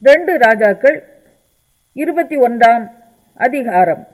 ரெண்டு ராஜாக்கள் இருபத்தி ஒன்றாம் அதிகாரம்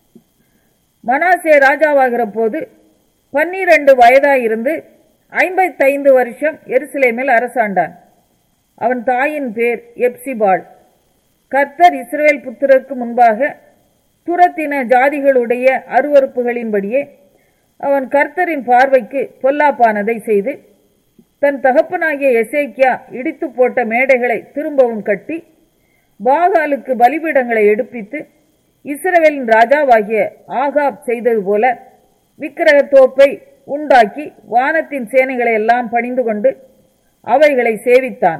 மனாசே ராஜாவாகிற போது பன்னிரண்டு வயதாயிருந்து ஐம்பத்தைந்து வருஷம் எருசலேமில் அரசாண்டான் அவன் தாயின் பேர் எப்சிபாள் கர்த்தர் இஸ்ரவேல் புத்திரருக்கு முன்பாக துரத்தின ஜாதிகளுடைய அருவறுப்புகளின்படியே அவன் கர்த்தரின் பார்வைக்கு பொல்லாப்பானதை செய்து தன் தகப்பனாகிய எசேக்கியா இடித்து போட்ட மேடைகளை திரும்பவும் கட்டி பாகாலுக்கு பலிபீடங்களை எடுப்பித்து இஸ்ரவேலின் ராஜாவாகிய ஆகாப் செய்தது போல விக்கிரக தோப்பை உண்டாக்கி வானத்தின் சேனைகளை எல்லாம் பணிந்து கொண்டு அவைகளை சேவித்தான்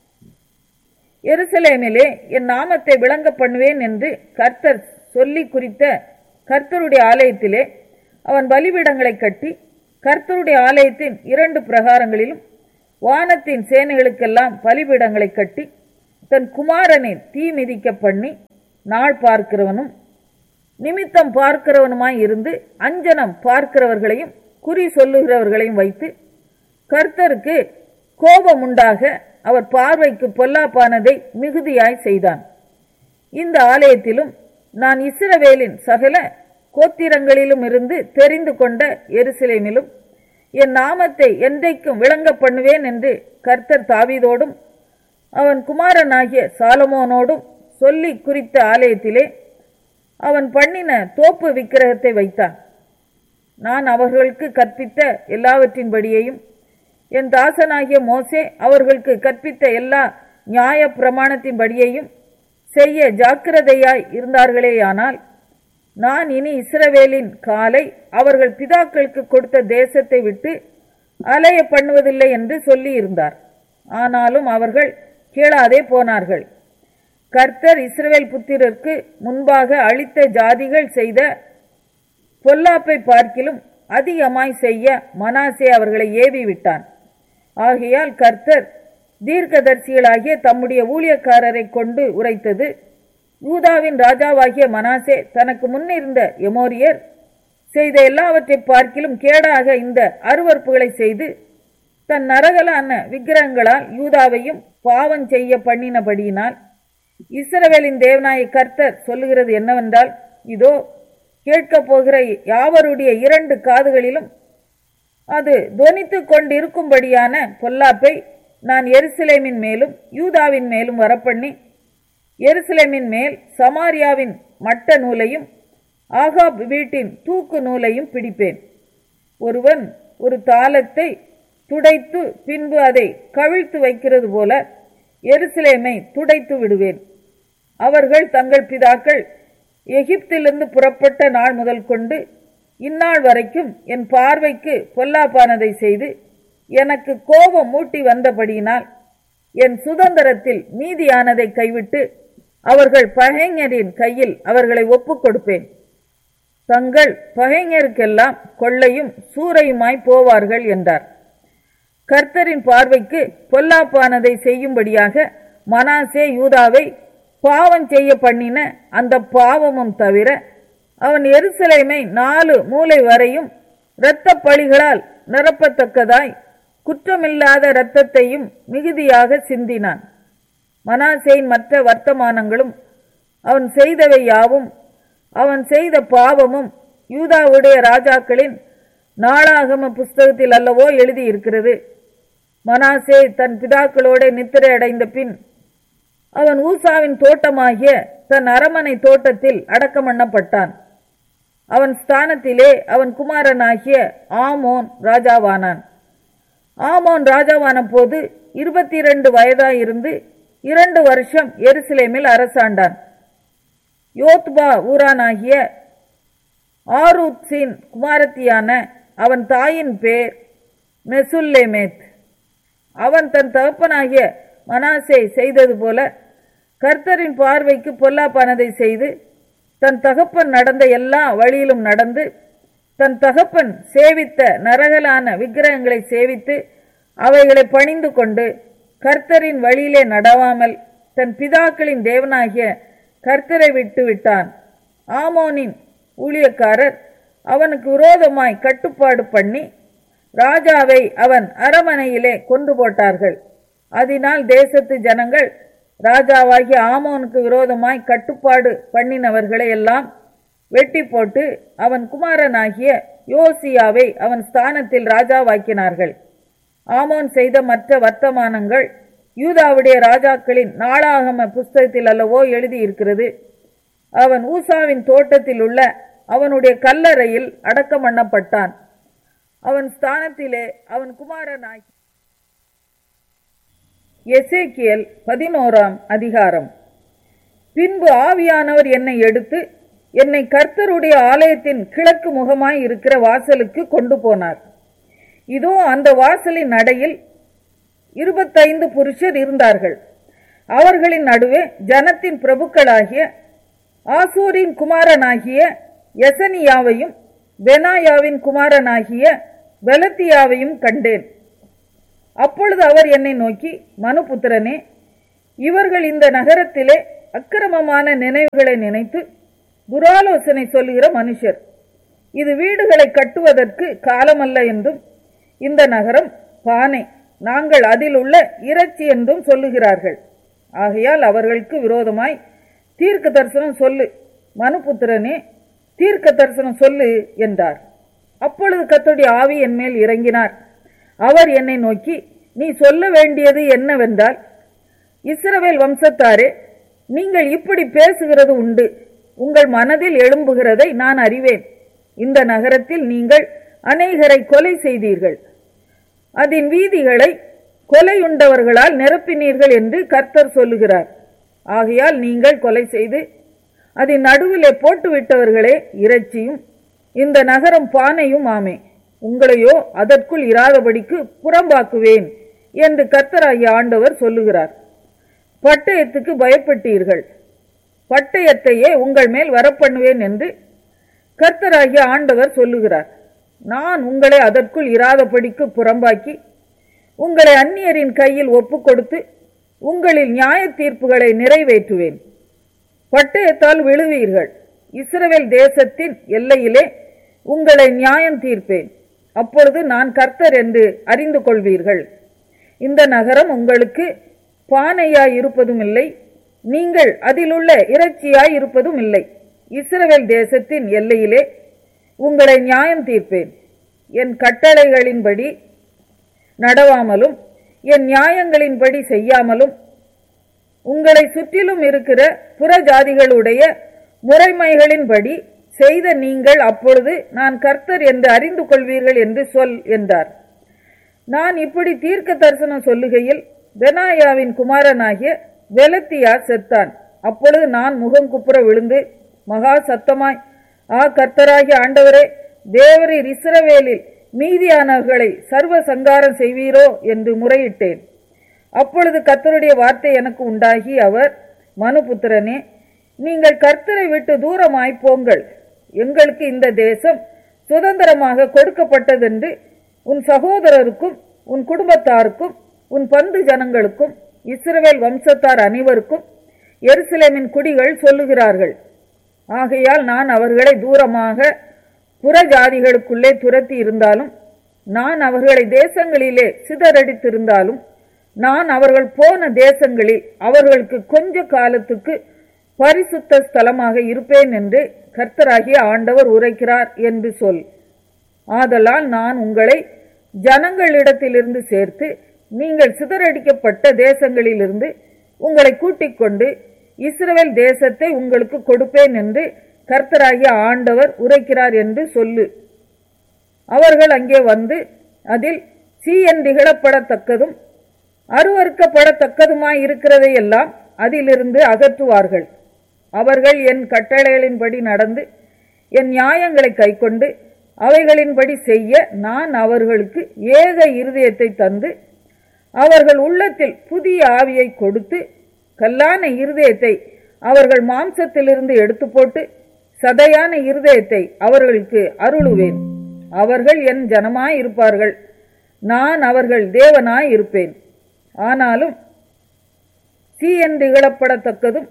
எருசலேமிலே என் நாமத்தை விளங்க பண்ணுவேன் என்று கர்த்தர் சொல்லி குறித்த கர்த்தருடைய ஆலயத்திலே அவன் பலிபீடங்களை கட்டி கர்த்தருடைய ஆலயத்தின் இரண்டு பிரகாரங்களிலும் வானத்தின் சேனைகளுக்கெல்லாம் பலிபீடங்களை கட்டி தன் குமாரனை தீ மிதிக்க பண்ணி நாள் பார்க்கிறவனும் நிமித்தம் பார்க்கிறவனுமாய் இருந்து அஞ்சனம் பார்க்கிறவர்களையும் குறி சொல்லுகிறவர்களையும் வைத்து கர்த்தருக்கு கோபம் உண்டாக அவர் பார்வைக்கு பொல்லாப்பானதை மிகுதியாய் செய்தான் இந்த ஆலயத்திலும் நான் இஸ்ரவேலின் சகல கோத்திரங்களிலும் இருந்து தெரிந்து கொண்ட எருசலேமிலும் என் நாமத்தை என்றைக்கும் விளங்க பண்ணுவேன் என்று கர்த்தர் தாவீதோடும் அவன் குமாரனாகிய சாலமோனோடும் சொல்லி குறித்த ஆலயத்திலே அவன் பண்ணின தோப்பு விக்கிரகத்தை வைத்தான் நான் அவர்களுக்கு கற்பித்த எல்லாவற்றின்படியையும் என் தாசனாகிய மோசே அவர்களுக்கு கற்பித்த எல்லா நியாய பிரமாணத்தின்படியையும் செய்ய ஜாக்கிரதையாய் இருந்தார்களேயானால் நான் இனி இஸ்ரவேலின் காலை அவர்கள் பிதாக்களுக்கு கொடுத்த தேசத்தை விட்டு அலைய பண்ணுவதில்லை என்று சொல்லி இருந்தார் ஆனாலும் அவர்கள் கேளாதே போனார்கள் கர்த்தர் இஸ்ரவேல் புத்திரருக்கு முன்பாக அளித்த ஜாதிகள் செய்த பொல்லாப்பை பார்க்கிலும் அதிகமாய் செய்ய மனாசே அவர்களை ஏவி விட்டான் ஆகையால் கர்த்தர் தீர்க்கதரிசிகளாகிய தம்முடைய ஊழியக்காரரை கொண்டு உரைத்தது யூதாவின் ராஜாவாகிய மனாசே தனக்கு முன்னிருந்த எமோரியர் செய்த எல்லாவற்றை பார்க்கிலும் கேடாக இந்த அருவறுப்புகளை செய்து தன் நரகலான விக்கிரகங்களால் யூதாவையும் பாவம் செய்ய பண்ணினபடியினால் இஸ்ரவேலின் தேவனாய கர்த்தர் சொல்லுகிறது என்னவென்றால் இதோ கேட்கப் போகிற யாவருடைய இரண்டு காதுகளிலும் அது துவனித்துக் கொண்டிருக்கும்படியான பொல்லாப்பை நான் எருசலேமின் மேலும் யூதாவின் மேலும் வரப்பண்ணி எருசலேமின் மேல் சமாரியாவின் மட்ட நூலையும் ஆகாப் வீட்டின் தூக்கு நூலையும் பிடிப்பேன் ஒருவன் ஒரு தாளத்தை துடைத்து பின்பு அதை கவிழ்த்து வைக்கிறது போல எருசலேமை துடைத்து விடுவேன் அவர்கள் தங்கள் பிதாக்கள் எகிப்திலிருந்து புறப்பட்ட நாள் முதல் கொண்டு இந்நாள் வரைக்கும் என் பார்வைக்கு பொல்லாப்பானதை செய்து எனக்கு கோபம் மூட்டி வந்தபடியினால் என் சுதந்திரத்தில் மீதியானதை கைவிட்டு அவர்கள் பகைஞரின் கையில் அவர்களை ஒப்புக் கொடுப்பேன் தங்கள் பகைஞருக்கெல்லாம் கொள்ளையும் சூறையுமாய் போவார்கள் என்றார் கர்த்தரின் பார்வைக்கு பொல்லாப்பானதை செய்யும்படியாக மனாசே யூதாவை பாவம் செய்ய பண்ணின அந்த பாவமும் தவிர அவன் எருசலேமை நாலு மூலை வரையும் இரத்த பழிகளால் நிரப்பத்தக்கதாய் குற்றமில்லாத இரத்தத்தையும் மிகுதியாக சிந்தினான் மனாசேயின் மற்ற வர்த்தமானங்களும் அவன் செய்தவை யாவும் அவன் செய்த பாவமும் யூதாவுடைய ராஜாக்களின் நாளாகம புஸ்தகத்தில் அல்லவோ எழுதியிருக்கிறது மனாசே தன் பிதாக்களோட நித்திரை அடைந்த பின் அவன் ஊசாவின் தோட்டமாகிய தன் அரமனை தோட்டத்தில் அடக்கம் பண்ணப்பட்டான் அவன் ஸ்தானத்திலே அவன் குமாரனாகிய ஆமோன் ராஜாவானான் ஆமோன் ராஜாவான போது இருபத்தி இரண்டு வயதாயிருந்து இரண்டு வருஷம் எருசலேமில் அரசாண்டான் யோத்பா ஊரானாகிய ஆரூத்ஸின் குமாரத்தியான அவன் தாயின் பேர் மெசுல்லேமேத் அவன் தன் தகப்பனாகிய மனாசே செய்தது போல கர்த்தரின் பார்வைக்கு பொல்லாப்பானதை செய்து தன் தகப்பன் நடந்த எல்லா வழியிலும் நடந்து தன் தகப்பன் சேவித்த நரகலான விக்கிரகங்களை சேவித்து அவைகளை பணிந்து கொண்டு கர்த்தரின் வழியிலே நடவாமல் தன் பிதாக்களின் தேவனாகிய கர்த்தரை விட்டு விட்டான் ஆமோனின் ஊழியக்காரர் அவனுக்கு விரோதமாய் கட்டுப்பாடு பண்ணி ராஜாவை அவன் அரமனையிலே கொண்டு போட்டார்கள் அதனால் தேசத்து ஜனங்கள் ராஜாவாகிய ஆமோனுக்கு விரோதமாய் கட்டுப்பாடு பண்ணினவர்களை எல்லாம் வெட்டி போட்டு அவன் குமாரனாகிய யோசியாவை அவன் ஸ்தானத்தில் ராஜாவாக்கினார்கள் ஆமோன் செய்த மற்ற வர்த்தமானங்கள் யூதாவுடைய ராஜாக்களின் நாளாகம புஸ்தகத்தில் அல்லவோ எழுதியிருக்கிறது அவன் ஊசாவின் தோட்டத்தில் உள்ள அவனுடைய கல்லறையில் அடக்கம் பண்ணப்பட்டான் அவன் ஸ்தானத்திலே அவன் குமாரனாகி எசேக்கியல் பதினோராம் அதிகாரம் பின்பு ஆவியானவர் என்னை எடுத்து என்னை கர்த்தருடைய ஆலயத்தின் கிழக்கு முகமாய் இருக்கிற வாசலுக்கு கொண்டு போனார் இதோ அந்த வாசலின் நடையில் இருபத்தைந்து புருஷர் இருந்தார்கள் அவர்களின் நடுவே ஜனத்தின் பிரபுக்களாகிய ஆசூரின் குமாரனாகிய எசனியாவையும் பெனாயாவின் குமாரனாகிய பெலத்தியாவையும் கண்டேன் அப்பொழுது அவர் என்னை நோக்கி மனுபுத்திரனே இவர்கள் இந்த நகரத்திலே அக்கிரமமான நினைவுகளை நினைத்து துராலோசனை சொல்லுகிற மனுஷர் இது வீடுகளை கட்டுவதற்கு காலமல்ல என்றும் இந்த நகரம் பானை நாங்கள் அதில் உள்ள இறைச்சி என்றும் சொல்லுகிறார்கள் ஆகையால் அவர்களுக்கு விரோதமாய் தீர்க்க தரிசனம் சொல்லு மனுபுத்திரனே தீர்க்க தரிசனம் சொல்லு என்றார் அப்பொழுது கத்தோடைய ஆவி என் மேல் இறங்கினார் அவர் என்னை நோக்கி நீ சொல்ல வேண்டியது என்னவென்றால் இஸ்ரவேல் வம்சத்தாரே நீங்கள் இப்படி பேசுகிறது உண்டு உங்கள் மனதில் எழும்புகிறதை நான் அறிவேன் இந்த நகரத்தில் நீங்கள் அநேகரை கொலை செய்தீர்கள் அதன் வீதிகளை கொலையுண்டவர்களால் நிரப்பினீர்கள் என்று கர்த்தர் சொல்லுகிறார் ஆகையால் நீங்கள் கொலை செய்து அதன் நடுவிலே போட்டுவிட்டவர்களே இறைச்சியும் இந்த நகரம் பானையும் ஆமே உங்களையோ அதற்குள் இராதபடிக்கு புறம்பாக்குவேன் என்று கர்த்தராகிய ஆண்டவர் சொல்லுகிறார் பட்டயத்துக்கு பயப்பட்டீர்கள் பட்டயத்தையே உங்கள் மேல் வரப்பண்ணுவேன் என்று கர்த்தராகிய ஆண்டவர் சொல்லுகிறார் நான் உங்களை அதற்குள் இராதபடிக்கு புறம்பாக்கி உங்களை அந்நியரின் கையில் ஒப்புக் கொடுத்து உங்களில் நியாய தீர்ப்புகளை நிறைவேற்றுவேன் பட்டயத்தால் விழுவீர்கள் இஸ்ரவேல் தேசத்தின் எல்லையிலே உங்களை நியாயம் தீர்ப்பேன் அப்பொழுது நான் கர்த்தர் என்று அறிந்து கொள்வீர்கள் இந்த நகரம் உங்களுக்கு பானையாய் இருப்பதும் இல்லை நீங்கள் அதிலுள்ள இறைச்சியாய் இருப்பதும் இல்லை இஸ்ரவேல் தேசத்தின் எல்லையிலே உங்களை நியாயம் தீர்ப்பேன் என் கட்டளைகளின்படி நடவாமலும் என் நியாயங்களின்படி செய்யாமலும் உங்களை சுற்றிலும் இருக்கிற புற ஜாதிகளுடைய முறைமைகளின்படி செய்த நீங்கள் அப்பொழுது நான் கர்த்தர் என்று அறிந்து கொள்வீர்கள் என்று சொல் என்றார் நான் இப்படி தீர்க்க தரிசனம் சொல்லுகையில் பெனாயாவின் குமாரனாகிய வெலத்தியா செத்தான் அப்பொழுது நான் முகம் குப்புற விழுந்து மகா சத்தமாய் ஆ கர்த்தராகிய ஆண்டவரே தேவரீர் இஸ்ரவேலில் மீதியானவர்களை சர்வ சங்காரம் செய்வீரோ என்று முறையிட்டேன் அப்பொழுது கர்த்தருடைய வார்த்தை எனக்கு உண்டாகி அவர் மனுபுத்திரனே நீங்கள் கர்த்தரை விட்டு தூரமாய் போங்கள் எங்களுக்கு இந்த தேசம் சுதந்திரமாக கொடுக்கப்பட்டதென்று உன் சகோதரருக்கும் உன் குடும்பத்தாருக்கும் உன் பந்து ஜனங்களுக்கும் இஸ்ரவேல் வம்சத்தார் அனைவருக்கும் எருசலேமின் குடிகள் சொல்லுகிறார்கள் ஆகையால் நான் அவர்களை தூரமாக புற ஜாதிகளுக்குள்ளே துரத்தி இருந்தாலும் நான் அவர்களை தேசங்களிலே சிதறடித்திருந்தாலும் நான் அவர்கள் போன தேசங்களில் அவர்களுக்கு கொஞ்ச காலத்துக்கு பரிசுத்த ஸ்தலமாக இருப்பேன் என்று கர்த்தராகிய ஆண்டவர் உரைக்கிறார் என்று சொல் ஆதலால் நான் உங்களை ஜனங்களிடத்திலிருந்து சேர்த்து நீங்கள் சிதறடிக்கப்பட்ட தேசங்களிலிருந்து உங்களை கூட்டிக் கொண்டு இஸ்ரவேல் தேசத்தை உங்களுக்கு கொடுப்பேன் என்று கர்த்தராகிய ஆண்டவர் உரைக்கிறார் என்று சொல்லு அவர்கள் அங்கே வந்து அதில் சீயன் திகழப்படத்தக்கதும் அருவறுக்கப்படத்தக்கதுமாய் இருக்கிறதையெல்லாம் அதிலிருந்து அகற்றுவார்கள் அவர்கள் என் கட்டளைகளின்படி நடந்து என் நியாயங்களை கைக்கொண்டு அவைகளின்படி செய்ய நான் அவர்களுக்கு ஏக இருதயத்தை தந்து அவர்கள் உள்ளத்தில் புதிய ஆவியை கொடுத்து கல்லான இருதயத்தை அவர்கள் மாம்சத்திலிருந்து எடுத்து போட்டு சதையான இருதயத்தை அவர்களுக்கு அருளுவேன் அவர்கள் என் ஜனமாய் இருப்பார்கள் நான் அவர்கள் தேவனாய் இருப்பேன் ஆனாலும் சீயன் இகழப்படத்தக்கதும்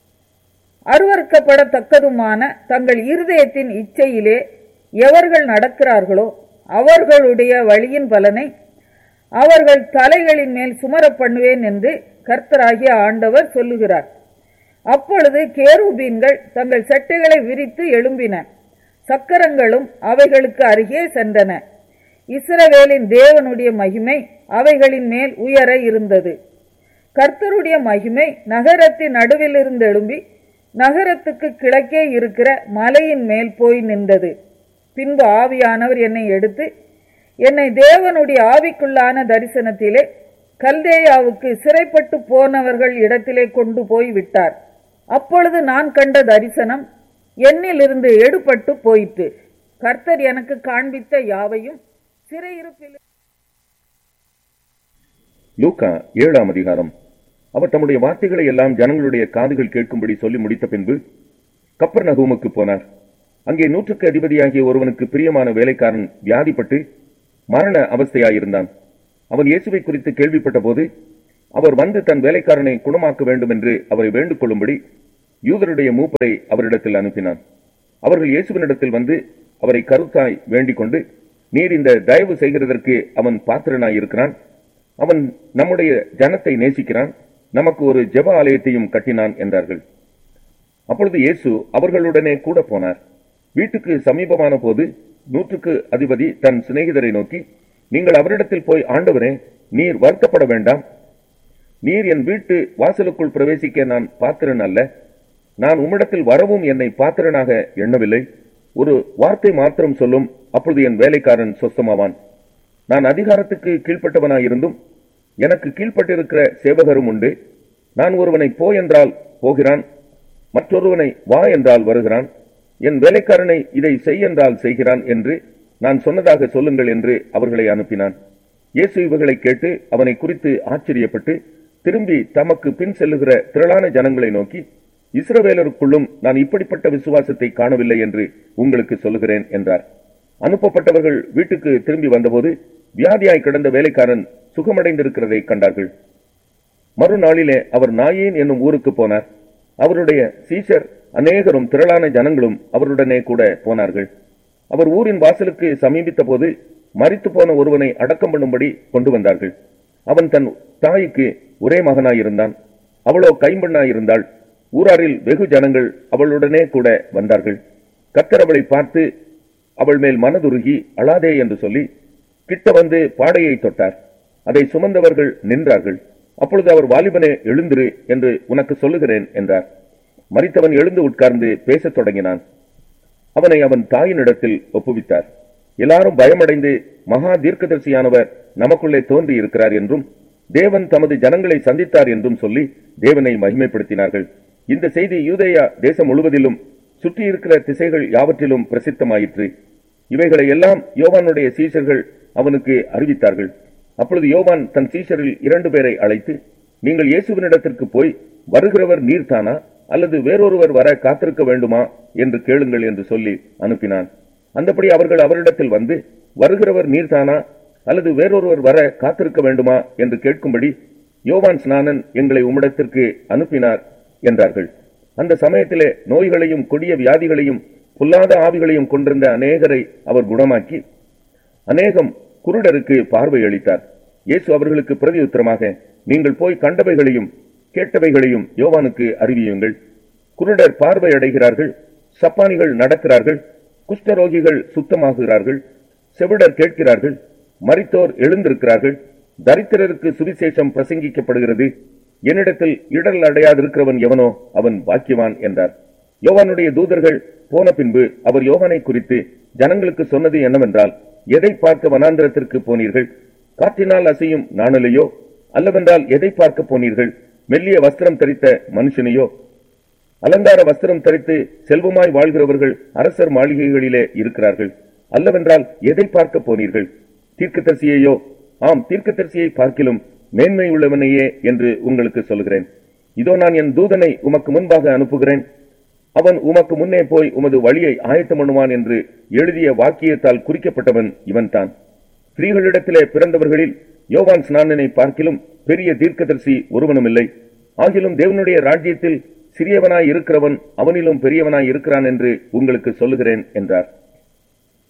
அருவறுக்கப்படத்தக்கதுமான தங்கள் இருதயத்தின் இச்சையிலே எவர்கள் நடக்கிறார்களோ அவர்களுடைய வழியின் பலனை அவர்கள் தலைகளின் மேல் சுமர பண்ணுவேன் என்று கர்த்தராகிய ஆண்டவர் சொல்லுகிறார் அப்பொழுது கேருபீன்கள் தங்கள் சட்டைகளை விரித்து எழும்பின சக்கரங்களும் அவைகளுக்கு அருகே சென்றன இஸ்ரவேலின் தேவனுடைய மகிமை அவைகளின் மேல் உயர இருந்தது கர்த்தருடைய மகிமை நகரத்தின் நடுவில் இருந்து எழும்பி நகரத்துக்கு கிழக்கே இருக்கிற மலையின் மேல் போய் நின்றது பின்பு ஆவியானவர் என்னை எடுத்து என்னை தேவனுடைய ஆவிக்குள்ளான தரிசனத்திலே கல்தேயாவுக்கு சிறைப்பட்டு போனவர்கள் இடத்திலே கொண்டு போய் விட்டார் அப்பொழுது நான் கண்ட தரிசனம் என்னிலிருந்து எடுபட்டு போயிற்று கர்த்தர் எனக்கு காண்பித்த யாவையும் சிறையிருப்பில் லூக்கா ஏழாம் அதிகாரம் அவர் தம்முடைய வார்த்தைகளை எல்லாம் ஜனங்களுடைய காதுகள் கேட்கும்படி சொல்லி முடித்த பின்பு கப்பர் நகூமுக்கு போனார் அங்கே நூற்றுக்கு அதிபதியாகிய ஒருவனுக்கு பிரியமான வேலைக்காரன் வியாதிப்பட்டு மரண அவஸ்தையாயிருந்தான் அவன் இயேசுவை குறித்து கேள்விப்பட்ட போது அவர் வந்து தன் வேலைக்காரனை குணமாக்க வேண்டும் என்று அவரை வேண்டிக் கொள்ளும்படி யூதருடைய மூப்பரை அவரிடத்தில் அனுப்பினான் அவர்கள் இயேசுவினிடத்தில் வந்து அவரை கருத்தாய் வேண்டிக் கொண்டு நீர் இந்த தயவு செய்கிறதற்கு அவன் பாத்திரனாய் இருக்கிறான் அவன் நம்முடைய ஜனத்தை நேசிக்கிறான் நமக்கு ஒரு ஜெப ஆலயத்தையும் கட்டினான் என்றார்கள் அப்பொழுது இயேசு அவர்களுடனே கூட போனார் வீட்டுக்கு சமீபமான போது நூற்றுக்கு அதிபதி தன் சிநேகிதரை நோக்கி நீங்கள் அவரிடத்தில் போய் ஆண்டவரே நீர் வருத்தப்பட வேண்டாம் நீர் என் வீட்டு வாசலுக்குள் பிரவேசிக்க நான் பாத்திரன் அல்ல நான் உம்மிடத்தில் வரவும் என்னை பாத்திரனாக எண்ணவில்லை ஒரு வார்த்தை மாத்திரம் சொல்லும் அப்பொழுது என் வேலைக்காரன் சொஸ்தமாவான் நான் அதிகாரத்துக்கு கீழ்ப்பட்டவனாயிருந்தும் எனக்கு கீழ்ப்பட்டிருக்கிற சேவகரும் உண்டு நான் ஒருவனை போ என்றால் போகிறான் மற்றொருவனை வா என்றால் வருகிறான் என் வேலைக்காரனை இதை செய் என்றால் செய்கிறான் என்று நான் சொன்னதாக சொல்லுங்கள் என்று அவர்களை அனுப்பினான் இயேசு இவர்களை கேட்டு அவனை குறித்து ஆச்சரியப்பட்டு திரும்பி தமக்கு பின் செல்லுகிற திரளான ஜனங்களை நோக்கி இஸ்ரவேலருக்குள்ளும் நான் இப்படிப்பட்ட விசுவாசத்தை காணவில்லை என்று உங்களுக்கு சொல்லுகிறேன் என்றார் அனுப்பப்பட்டவர்கள் வீட்டுக்கு திரும்பி வந்தபோது வியாதியாய் கிடந்த வேலைக்காரன் சுகமடைந்திருக்கிறதை கண்டார்கள் மறுநாளிலே அவர் நாயேன் என்னும் ஊருக்கு போனார் அவருடைய சீஷர் அநேகரும் திரளான ஜனங்களும் அவருடனே கூட போனார்கள் அவர் ஊரின் வாசலுக்கு சமீபித்த போது மரித்து போன ஒருவனை அடக்கம் பண்ணும்படி கொண்டு வந்தார்கள் அவன் தன் தாய்க்கு ஒரே மகனாயிருந்தான் அவளோ கைம்பெண்ணாயிருந்தாள் ஊராரில் வெகு ஜனங்கள் அவளுடனே கூட வந்தார்கள் கத்தர் அவளை பார்த்து அவள் மேல் மனதுருகி அழாதே என்று சொல்லி கிட்ட வந்து பாடையை தொட்டார் அதை சுமந்தவர்கள் நின்றார்கள் அப்பொழுது அவர் வாலிபனே எழுந்திரு என்று உனக்கு சொல்லுகிறேன் என்றார் மரித்தவன் எழுந்து உட்கார்ந்து பேசத் தொடங்கினான் அவனை அவன் தாயினிடத்தில் ஒப்புவித்தார் எல்லாரும் பயமடைந்து மகா தீர்க்கதரிசியானவர் நமக்குள்ளே தோன்றி இருக்கிறார் என்றும் தேவன் தமது ஜனங்களை சந்தித்தார் என்றும் சொல்லி தேவனை மகிமைப்படுத்தினார்கள் இந்த செய்தி யூதேயா தேசம் முழுவதிலும் சுற்றியிருக்கிற திசைகள் யாவற்றிலும் பிரசித்தமாயிற்று இவைகளை எல்லாம் யோவானுடைய சீஷர்கள் அவனுக்கு அறிவித்தார்கள் அப்பொழுது யோவான் தன் சீஷரில் இரண்டு பேரை அழைத்து நீங்கள் இயேசுவினிடத்திற்கு போய் வருகிறவர் நீர்தானா அல்லது வேறொருவர் வர காத்திருக்க வேண்டுமா என்று கேளுங்கள் என்று சொல்லி அனுப்பினான் அந்தபடி அவர்கள் அவரிடத்தில் வந்து வருகிறவர் நீர்தானா அல்லது வேறொருவர் வர காத்திருக்க வேண்டுமா என்று கேட்கும்படி யோவான் ஸ்நானன் எங்களை உம்மிடத்திற்கு அனுப்பினார் என்றார்கள் அந்த சமயத்திலே நோய்களையும் கொடிய வியாதிகளையும் பொல்லாத ஆவிகளையும் கொண்டிருந்த அநேகரை அவர் குணமாக்கி அநேகம் குருடருக்கு பார்வை அளித்தார் இயேசு அவர்களுக்கு பிரதியுத்தரமாக நீங்கள் போய் கண்டவைகளையும் கேட்டவைகளையும் யோவானுக்கு அறிவியுங்கள் குருடர் பார்வை அடைகிறார்கள் சப்பானிகள் நடக்கிறார்கள் குஷ்டரோகிகள் சுத்தமாகுகிறார்கள் செவிடர் கேட்கிறார்கள் மரித்தோர் எழுந்திருக்கிறார்கள் தரித்திரருக்கு சுவிசேஷம் பிரசங்கிக்கப்படுகிறது என்னிடத்தில் இடல் அடையாதிருக்கிறவன் எவனோ அவன் பாக்கியவான் என்றார் யோவானுடைய தூதர்கள் போன பின்பு அவர் யோவானை குறித்து ஜனங்களுக்கு சொன்னது என்னவென்றால் எதை பார்க்க வனாந்திரத்திற்கு போனீர்கள் காற்றினால் அசையும் நாணலையோ அல்லவென்றால் எதை பார்க்க போனீர்கள் மெல்லிய வஸ்திரம் தரித்த மனுஷனையோ அலங்கார வஸ்திரம் தரித்து செல்வமாய் வாழ்கிறவர்கள் அரசர் மாளிகைகளிலே இருக்கிறார்கள் அல்லவென்றால் எதை பார்க்க போனீர்கள் தீர்க்கதரிசியையோ ஆம் தீர்க்கதரிசியை பார்க்கிலும் மேன்மை உள்ளவனையே என்று உங்களுக்கு சொல்கிறேன் இதோ நான் என் தூதனை உமக்கு முன்பாக அனுப்புகிறேன் அவன் உமக்கு முன்னே போய் உமது வழியை ஆயத்தம் பண்ணுவான் என்று எழுதிய வாக்கியத்தால் குறிக்கப்பட்டவன் இவன்தான் ஸ்திரீகளிடத்திலே பிறந்தவர்களில் யோவான் ஸ்நானனை பார்க்கிலும் பெரிய தீர்க்கதரிசி ஒருவனும் இல்லை ஆகிலும் தேவனுடைய ராஜ்யத்தில் சிறியவனாய் இருக்கிறவன் அவனிலும் பெரியவனாய் இருக்கிறான் என்று உங்களுக்கு சொல்லுகிறேன் என்றார்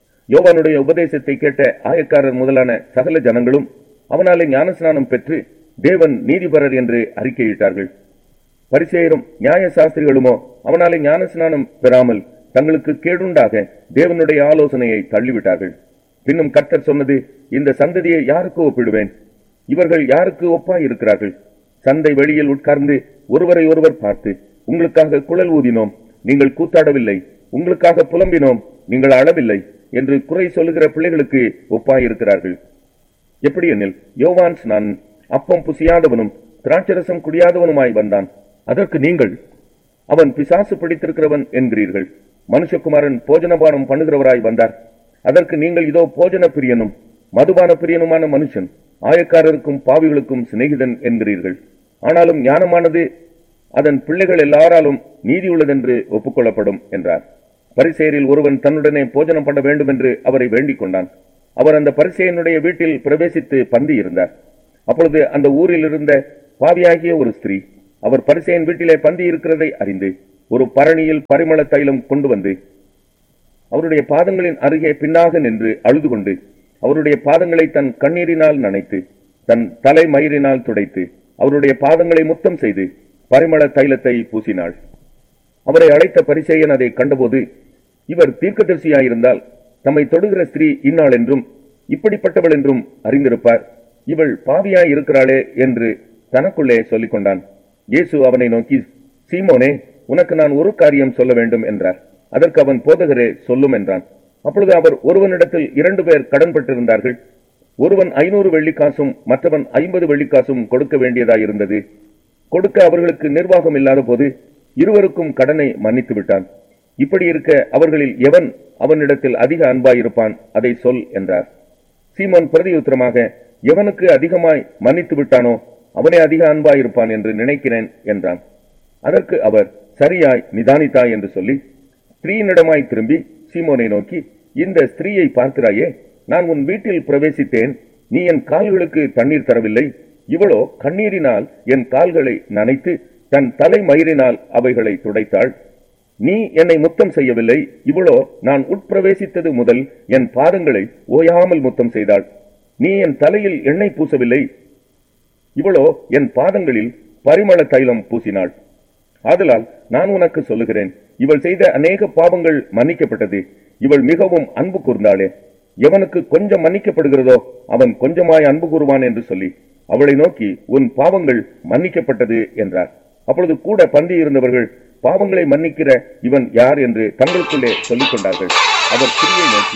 யோவானுடைய உபதேசத்தை கேட்ட ஆயக்காரர் முதலான சகல ஜனங்களும் அவனாலே ஞானஸ்நானம் பெற்று தேவன் நீதிபரர் என்று அறிக்கையிட்டார்கள் பரிசேயரும் நியாய சாஸ்திரிகளுமோ அவனாலே ஞானஸ்நானம் பெறாமல் தங்களுக்கு கேடுண்டாக தேவனுடைய ஆலோசனையை தள்ளிவிட்டார்கள் பின்னும் கர்த்தர் சொன்னது இந்த சந்ததியை யாருக்கு ஒப்பிடுவேன் இவர்கள் யாருக்கு ஒப்பாய் இருக்கிறார்கள் சந்தை வெளியில் உட்கார்ந்து ஒருவரை ஒருவர் பார்த்து உங்களுக்காக குழல் ஊதினோம் நீங்கள் கூத்தாடவில்லை உங்களுக்காக புலம்பினோம் நீங்கள் அழவில்லை என்று குறை சொல்லுகிற பிள்ளைகளுக்கு ஒப்பாயிருக்கிறார்கள் எப்படி எனில் யோவான்ஸ் நான் அப்பம் புசியாதவனும் திராட்சரசம் குடியாதவனுமாய் வந்தான் அதற்கு நீங்கள் அவன் பிசாசு பிடித்திருக்கிறவன் என்கிறீர்கள் மனுஷகுமாரன் போஜனபானம் பண்ணுகிறவராய் வந்தார் அதற்கு நீங்கள் இதோ போஜன பிரியனும் மதுபான பிரியனுமான மனுஷன் ஆயக்காரருக்கும் பாவிகளுக்கும் சிநேகிதன் என்கிறீர்கள் ஆனாலும் ஞானமானது அதன் பிள்ளைகள் எல்லாராலும் நீதியுள்ளதென்று ஒப்புக்கொள்ளப்படும் என்றார் பரிசேரில் ஒருவன் தன்னுடனே போஜனம் பண்ண வேண்டும் என்று அவரை வேண்டிக் கொண்டான் அவர் அந்த பரிசேயனுடைய வீட்டில் பிரவேசித்து பந்தி இருந்தார் அப்பொழுது அந்த ஊரில் இருந்த பாவியாகிய ஒரு ஸ்திரீ அவர் பரிசேயன் வீட்டிலே பந்தி இருக்கிறதை அறிந்து ஒரு பரணியில் பரிமள தைலம் கொண்டு வந்து அவருடைய பாதங்களின் அருகே பின்னாக நின்று அழுது கொண்டு அவருடைய பாதங்களை தன் கண்ணீரினால் நனைத்து தன் தலை மயிரினால் துடைத்து அவருடைய பாதங்களை முத்தம் செய்து பரிமள தைலத்தை பூசினாள் அவரை அழைத்த பரிசேயன் அதை கண்டபோது இவர் தீர்க்கதரிசியாயிருந்தால் தம்மை தொடுகிற ஸ்திரீ இன்னாள் என்றும் இப்படிப்பட்டவள் என்றும் அறிந்திருப்பார் இவள் பாவியாய் இருக்கிறாளே என்று தனக்குள்ளே சொல்லிக் கொண்டான் இயேசு அவனை நோக்கி சீமோனே உனக்கு நான் ஒரு காரியம் சொல்ல வேண்டும் என்றார் அதற்கு அவன் போதகரே சொல்லும் என்றான் அப்பொழுது அவர் ஒருவனிடத்தில் இரண்டு பேர் கடன்பட்டிருந்தார்கள் ஒருவன் ஐநூறு வெள்ளிக்காசும் மற்றவன் ஐம்பது வெள்ளிக்காசும் கொடுக்க வேண்டியதாயிருந்தது கொடுக்க அவர்களுக்கு நிர்வாகம் இல்லாத போது இருவருக்கும் கடனை மன்னித்து விட்டான் இப்படி இருக்க அவர்களில் எவன் அவனிடத்தில் அதிக அன்பாயிருப்பான் அதை சொல் என்றார் சீமோன் பிரதியுத்தரமாக எவனுக்கு அதிகமாய் மன்னித்து விட்டானோ அவனே அதிக அன்பாயிருப்பான் என்று நினைக்கிறேன் என்றான் அதற்கு அவர் சரியாய் நிதானித்தாய் என்று சொல்லி ஸ்திரீயினிடமாய் திரும்பி சீமோனை நோக்கி இந்த ஸ்திரீயை பார்க்கிறாயே நான் உன் வீட்டில் பிரவேசித்தேன் நீ என் கால்களுக்கு தண்ணீர் தரவில்லை இவளோ கண்ணீரினால் என் கால்களை நனைத்து தன் தலை மயிரினால் அவைகளை துடைத்தாள் நீ என்னை முத்தம் செய்யவில்லை இவளோ நான் உட்பிரவேசித்தது முதல் என் பாதங்களை ஓயாமல் முத்தம் செய்தாள் நீ என் தலையில் எண்ணெய் பூசவில்லை இவளோ என் பாதங்களில் பரிமள தைலம் பூசினாள் ஆதலால் நான் உனக்கு சொல்லுகிறேன் இவள் செய்த அநேக பாவங்கள் மன்னிக்கப்பட்டது இவள் மிகவும் அன்பு கூர்ந்தாளே எவனுக்கு கொஞ்சம் மன்னிக்கப்படுகிறதோ அவன் கொஞ்சமாய் அன்பு கூறுவான் என்று சொல்லி அவளை நோக்கி உன் பாவங்கள் மன்னிக்கப்பட்டது என்றார் அப்பொழுது கூட பந்தி இருந்தவர்கள் பாவங்களை மன்னிக்கிற இவன் யார் என்று தங்களுக்குள்ளே சொல்லிக் கொண்டார்கள் அவர் ஸ்திரியை நோக்கி